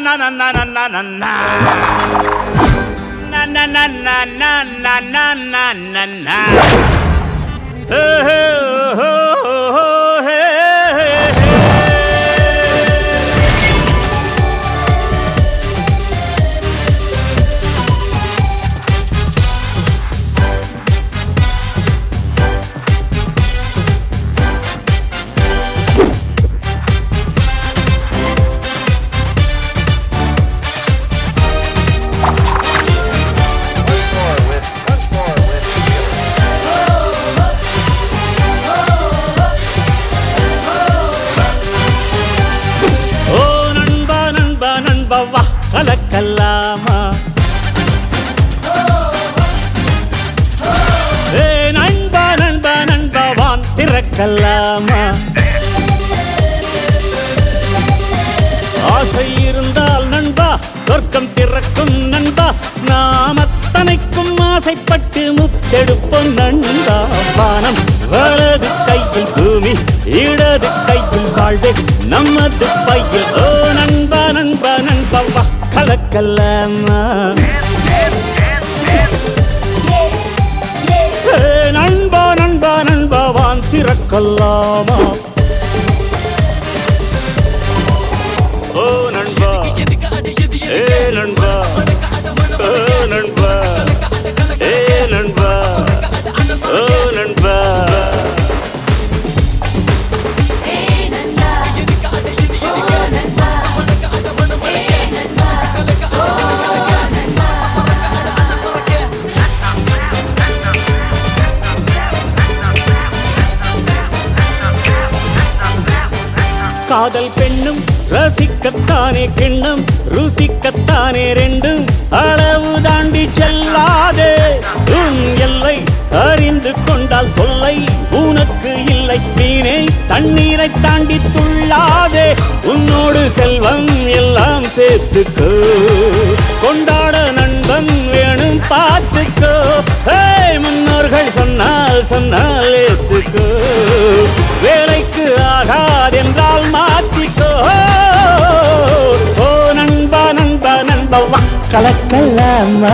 na na na na na na na. Na na na na na na na na na na. Hey, hey, oh, oh, oh, hey, hey, hey. ஓ நண்பா நண்பா நண்பா வா கலக்கல்லாமா ஏ நண்பா நண்பா நண்பா வான் திறக்கல்லாமா ஆசை இருந்தால் நண்பா சொர்க்கம் திறக்கும் நண்பா நாம் அத்தனைக்கும் ஆசைப்பட்டு முத்தெடுப்போம் நண்பா வானம் வலது கையில் பூமி இடது கையில் வாழ்வே நமது பையில் ஓ நண்பா நண்பா நண்பா வா கலக்கல்லாமா ஏ, நண்பா நண்பா நண்பா வான் திறக்கல்லாமா ஓ நண்பா ஏ நண்பா ஓ நண்பா ஏ நண்பா ஓ நண்பா காதல் பெண்ணும் ரசிக்கத்தானே கிண்ணம் ருசிக்கத்தானே ரெண்டும் அளவு தாண்டி செல்லாதே உன் எல்லை அறிந்து கொண்டால் தொல்லை உனக்கு இல்லை மீனே தண்ணீரை தாண்டி துள்ளாதே உன்னோடு செல்வம் எல்லாம் சேர்த்துக்கோ கொண்டாட நண்பன் வேணும் பார்த்துக்கோ ஏய் முன்னோர்கள் சொன்னால் சொன்னால் ஏத்துக்கோ வேலைக்கு ஆகாதென்றால் மாத்திக்கோ ஓ நண்பா நண்பா நண்பா வா கலக்கலாமா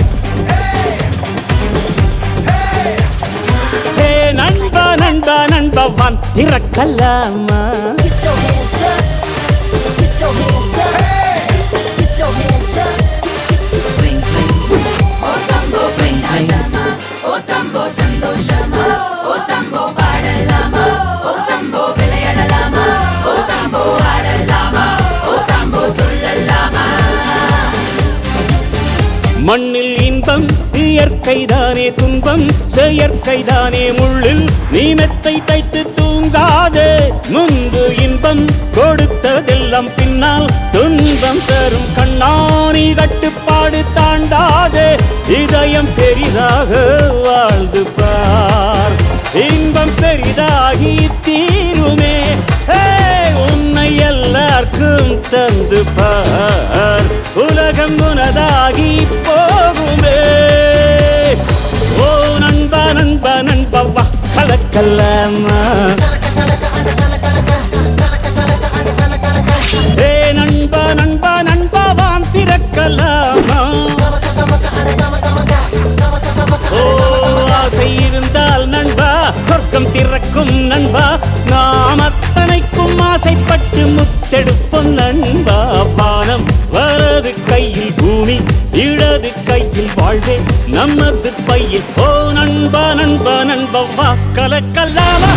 ஹே நண்பா நண்பா நண்பா வான் திறக்கலாமா Get your hands up. Get your hands up. Get your hands up. ఓ సంబో పెన్నాడమా ఓ సంబో సంతోషమా ఓ సంబో పాడలామా ఓ సంబో విளையாடலாமா ఓ సంబో ஆடலாமா ஓ సంబோ துள்ளலாமா மண்ணில் இன்பம் இயற்கைதானே துன்பம் செயற்கைதானே முள்ளில் நீ மெத்தை தைத்து தூங்காதே முன்பு இன்பம் கொடுத்ததெல்லாம் பின்னால் துன்பம் தரும் கண்ணாணி கட்டுப்பாடு தாண்டாதே இதயம் பெரிதாக வாழ்ந்து பார் இன்பம் பெரிதாகி தீருமே ஹே, உன்னை எல்லாருக்கும் தந்து பார் உலகம் உனதாகி போகுமே ஓ நண்பா நண்பா நண்பா வா கலக்கல்லாமா ஏ நண்பா நண்பா நண்பா வான் திறக்கலாமா ஓ ஆசை இருந்தால் நண்பா சொர்க்கம் திறக்கும் நண்பா நாம் அத்தனைக்கும் ஆசைப்பட்டு முத்தெடுப்போம் நண்பா வானம் வலது கையில் பூமி இடது கையில் வாழ்வே நமது பையில் ஓ நண்பா நண்பா நண்பா வா கலக்கல்லாமா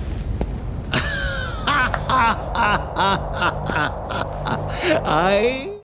I